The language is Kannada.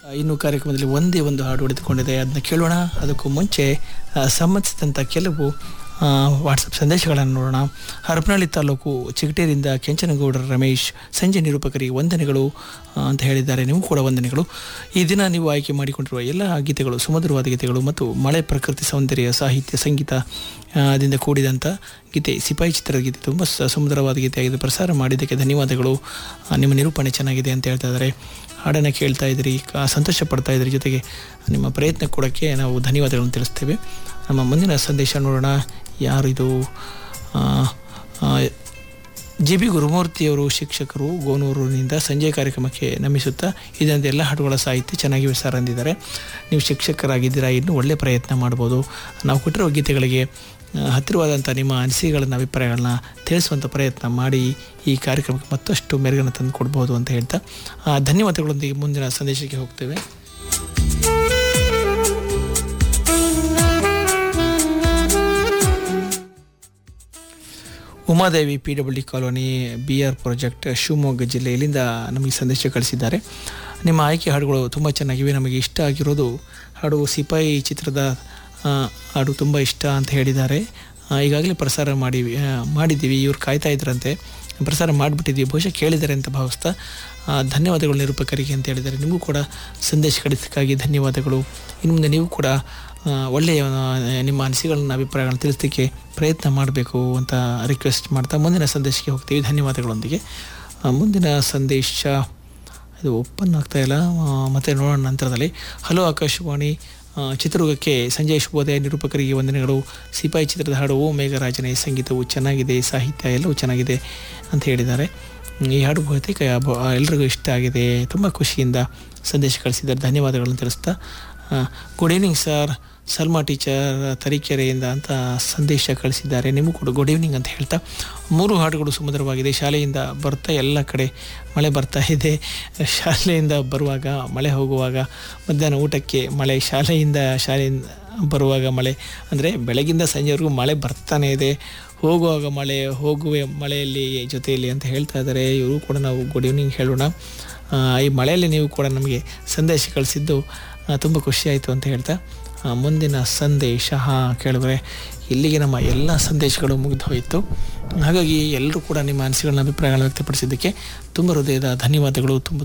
ಇನ್ನು ಕಾರ್ಯಕ್ರಮದಲ್ಲಿ ಒಂದೇ ಒಂದು ಹಾಡು ಉಳಿದುಕೊಂಡಿದೆ ಅದನ್ನ ಕೇಳೋಣ ಅದಕ್ಕೂ ಮುಂಚೆ ಆ, ಸಂಬಂಧಿಸಿದಂಥ ಕೆಲವು ಆ, ವಾಟ್ಸಪ್ ಸಂದೇಶಗಳನ್ನು ನೋಡೋಣ ಹರಪನಹಳ್ಳಿ ತಾಲೂಕು ಚಿಗಟೇರಿಂದ ಕೆಂಚನಗೌಡರ ರಮೇಶ್ ಸಂಜೆ ನಿರೂಪಕರಿಗೆ ವಂದನೆಗಳು ಆ, ಅಂತ ಹೇಳಿದ್ದಾರೆ ನೀವು ಕೂಡ ವಂದನೆಗಳು ಈ ದಿನ ನೀವು ಆಯ್ಕೆ ಮಾಡಿಕೊಂಡಿರುವ ಎಲ್ಲ ಗೀತೆಗಳು ಸುಮಧುರವಾದ ಗೀತೆಗಳು ಮತ್ತು ಮಳೆ ಪ್ರಕೃತಿ ಸೌಂದರ್ಯ ಸಾಹಿತ್ಯ ಸಂಗೀತ ಆ, ದಿಂದ ಕೂಡಿದಂಥ ಗೀತೆ ಸಿಪಾಯಿ ಚಿತ್ರದ ಗೀತೆ ತುಂಬ ಸ- ಸುಂದರವಾದ ಗೀತೆಯಾಗಿದೆ ಪ್ರಸಾರ ಮಾಡಿದ್ದಕ್ಕೆ ಧನ್ಯವಾದಗಳು ಆ, ನಿಮ್ಮ ನಿರೂಪಣೆ ಚೆನ್ನಾಗಿದೆ ಅಂತ ಹೇಳ್ತಾ ಇದ್ದಾರೆ ಹಾಡನ್ನು ಕೇಳ್ತಾ ಇದ್ದೀರಿ ಕ- ಸಂತೋಷ ಪಡ್ತಾ ಇದ್ದೀರಿ ಜೊತೆಗೆ ನಿಮ್ಮ ಪ್ರಯತ್ನ ಕೊಡೋಕ್ಕೆ ನಾವು ಧನ್ಯವಾದಗಳನ್ನು ತಿಳಿಸ್ತೇವೆ ನಮ್ಮ ಮುಂದಿನ ಸಂದೇಶ ನೋಡೋಣ ಯಾರಿದು ಜಿ ಬಿ ಗುರುಮೂರ್ತಿಯವರು ಶಿಕ್ಷಕರು ಗೋನೂರಿನಿಂದ ಸಂಜೆ ಕಾರ್ಯಕ್ರಮಕ್ಕೆ ನಮಿಸುತ್ತಾ ಇದರಿಂದ ಎಲ್ಲ ಹಾಡುಗಳ ಸಾಹಿತ್ಯ ಚೆನ್ನಾಗಿ ಸರ್ ಅಂದಿದ್ದಾರೆ ನೀವು ಶಿಕ್ಷಕರಾಗಿದ್ದೀರಾ ಇನ್ನೂ ಒಳ್ಳೆಯ ಪ್ರಯತ್ನ ಮಾಡ್ಬೋದು ನಾವು ಕೊಟ್ಟಿರೋ ಗೀತೆಗಳಿಗೆ ಆ, ಹತ್ತಿರವಾದಂಥ ನಿಮ್ಮ ಅನಿಸಿಕೆಗಳನ್ನ ಅಭಿಪ್ರಾಯಗಳನ್ನ ತಿಳಿಸುವಂಥ ಪ್ರಯತ್ನ ಮಾಡಿ ಈ ಕಾರ್ಯಕ್ರಮಕ್ಕೆ ಮತ್ತಷ್ಟು ಮೆರುಗನ್ನು ತಂದು ಕೊಡ್ಬೋದು ಅಂತ ಹೇಳ್ತಾ ಆ, ಧನ್ಯವಾದಗಳೊಂದಿಗೆ ಮುಂದಿನ ಸಂದೇಶಕ್ಕೆ ಹೋಗ್ತೇವೆ Umadevi P W D colony B R project Shivamogga ಜಿಲ್ಲೆಯಲ್ಲಿಂದ ನಮಗೆ ಸಂದೇಶ ಕಳಿಸಿದ್ದಾರೆ ನಿಮ್ಮ ಆಯ್ಕೆ ಹಾಡುಗಳು ತುಂಬ ಚೆನ್ನಾಗಿವೆ ನಮಗೆ ಇಷ್ಟ ಆಗಿರೋದು ಹಾಡು ಸಿಪಾಯಿ ಚಿತ್ರದ ಆ, ಹಾಡು ತುಂಬ ಇಷ್ಟ ಅಂತ ಹೇಳಿದ್ದಾರೆ ಆ, ಈಗಾಗಲೇ ಪ್ರಸಾರ ಮಾಡಿ ಆ, ಮಾಡಿದ್ದೀವಿ ಇವ್ರು ಕಾಯ್ತಾ ಇದ್ರಂತೆ ಪ್ರಸಾರ ಮಾಡಿಬಿಟ್ಟಿದ್ದೀವಿ ಬಹುಶಃ ಕೇಳಿದ್ದಾರೆ ಅಂತ ಭಾವಿಸ್ತಾ ಆ, ಧನ್ಯವಾದಗಳು ನಿರೂಪಕರಿಗೆ ಅಂತ ಹೇಳಿದ್ದಾರೆ ನಿಮಗೂ ಕೂಡ ಸಂದೇಶ ಕಳಿಸೋಕ್ಕಾಗಿ ಧನ್ಯವಾದಗಳು ಇನ್ನು ಮುಂದೆ ನೀವು ಕೂಡ ಆ, ಒಳ್ಳೆಯ ಆ, ನಿಮ್ಮ ಅನಿಸಿಕೆಗಳನ್ನ ಅಭಿಪ್ರಾಯಗಳನ್ನ ತಿಳಿಸಲಿಕ್ಕೆ ಪ್ರಯತ್ನ ಮಾಡಬೇಕು ಅಂತ ರಿಕ್ವೆಸ್ಟ್ ಮಾಡ್ತಾ ಮುಂದಿನ ಸಂದೇಶಕ್ಕೆ ಹೋಗ್ತೀವಿ ಧನ್ಯವಾದಗಳೊಂದಿಗೆ ಆ, ಮುಂದಿನ ಸಂದೇಶ ಇದು ಓಪನ್ ಆಗ್ತಾ ಇಲ್ಲ ಆ, ಮತ್ತೆ ನೋಡೋಣ ನಂತರದಲ್ಲಿ ಹಲೋ ಆಕಾಶವಾಣಿ ಆ, ಚಿತ್ರದುರ್ಗಕ್ಕೆ ಸಂಜಯ್ ಶುಭೋದಯ ನಿರೂಪಕರಿಗೆ ವಂದನೆಗಳು ಸಿಪಾಯಿ ಚಿತ್ರದ ಹಾಡು ಓ ಮೇಘರಾಜನೇ ಸಂಗೀತವು ಚೆನ್ನಾಗಿದೆ ಸಾಹಿತ್ಯ ಎಲ್ಲವೂ ಚೆನ್ನಾಗಿದೆ ಅಂತ ಹೇಳಿದ್ದಾರೆ ಈ ಹಾಡು ಬಹುತೇಕ ಬ- ಎಲ್ರಿಗೂ ಇಷ್ಟ ಆಗಿದೆ ತುಂಬ ಖುಷಿಯಿಂದ ಸಂದೇಶ ಕಳಿಸಿದ್ದಾರೆ ಧನ್ಯವಾದಗಳನ್ನು ತಿಳಿಸ್ತಾ good evening sir Salma teacher ತರೀಕೆರೆಯಿಂದ ಅಂತ ಸಂದೇಶ ಕಳಿಸಿದ್ದಾರೆ ನಿಮಗೂ ಕೂಡ ಗುಡ್ ಈವ್ನಿಂಗ್ ಅಂತ ಹೇಳ್ತಾ ಮೂರು ಹಾಡುಗಳು ಸುಮಧುರವಾಗಿದೆ ಶಾಲೆಯಿಂದ ಬರ್ತಾ ಎಲ್ಲ ಕಡೆ ಮಳೆ ಬರ್ತಾ ಇದೆ ಶಾಲೆಯಿಂದ ಬರುವಾಗ ಮಳೆ ಹೋಗುವಾಗ ಮಧ್ಯಾಹ್ನ ಊಟಕ್ಕೆ ಮಳೆ ಶಾಲೆಯಿಂದ ಶಾಲೆಯಿಂದ ಬರುವಾಗ ಮಳೆ ಅಂದರೆ ಬೆಳಗಿಂದ ಸಂಜೆವರೆಗೂ ಮಳೆ ಬರ್ತಾನೆ ಇದೆ ಹೋಗುವಾಗ ಮಳೆ ಹೋಗುವ ಮಳೆಯಲ್ಲಿ ಜೊತೆಯಲ್ಲಿ ಅಂತ ಹೇಳ್ತಾ ಇದ್ದಾರೆ ಇವರು ಕೂಡ ನಾವು ಗುಡ್ ಈವ್ನಿಂಗ್ ಹೇಳೋಣ ಆ, ಈ ಮಳೆಯಲ್ಲಿ ನೀವು ಕೂಡ ನಮಗೆ ಸಂದೇಶ ಕಳಿಸಿದ್ದು ತುಂಬ ಖುಷಿಯಾಯಿತು ಅಂತ ಹೇಳ್ತಾ ಆ, ಮುಂದಿನ ಸಂದೇಶ ಹಾಂ ಕೇಳಿದ್ರೆ ಇಲ್ಲಿಗೆ ನಮ್ಮ ಎಲ್ಲ ಸಂದೇಶಗಳು ಮುಗಿದು ಹೋಯಿತು ಹಾಗಾಗಿ ಎಲ್ಲರೂ ಕೂಡ ನಿಮ್ಮ ಅನಿಸಿಕೆಗಳನ್ನ ಅಭಿಪ್ರಾಯಗಳನ್ನ ವ್ಯಕ್ತಪಡಿಸಿದ್ದಕ್ಕೆ ತುಂಬ ಹೃದಯದ ಧನ್ಯವಾದಗಳು ತುಂಬ